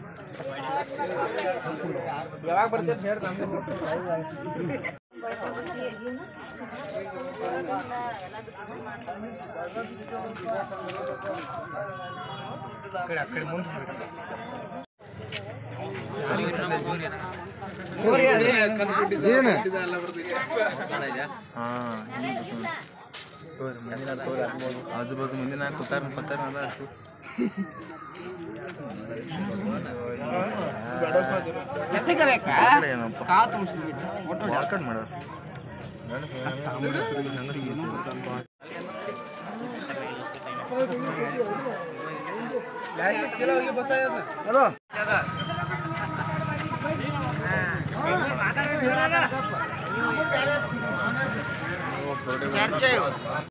ಯಾವಾಗ ಬರ್ತೈತೆ ಹೇಳಿ ನಮ್ಗೆ ಕಡೆ ಆ ಕಡೆ ಮುಂದೆ ಏನು ಆಜು ಬಾಜು ಮುಂದಿನ ಕೂತಾರ ಕೂತಾರ ಅಷ್ಟು ಕಾಲು ತುಂಬಿಸಿದ್ವಿ ವಾಕಡ್ ಮಾಡೋರು ಚಲೋ ಹೋಗಿ ಬಸ್ ಹಲೋ